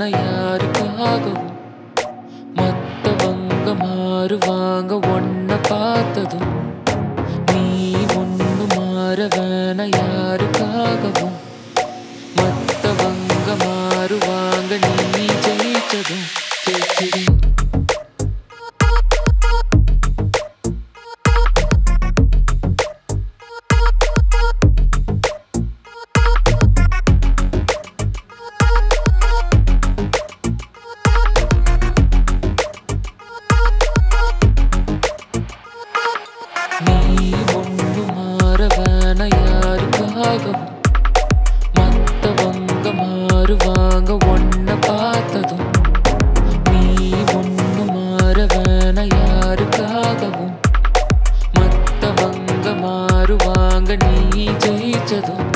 வேணா யாருக்காகவும் மத்தவங்க மாறுவாங்க ஒன்ன பார்த்ததும் நீ ஒண்ணு மாற வேணா யாருக்காகவும் மத்தவங்க மாறுவாங்க நீ ஜெயிச்சதும் ஜெயிச்சதும் நீ ஒண்ணு மாற வேணா யாருக்காகவும் மத்தவங்க மாறுவாங்க ஒன்ன பார்த்ததும் நீ ஒண்ணு மாற வேணா யாருக்காகவும் மத்தவங்க மாறுவாங்க நீ ஜெயிச்சதும்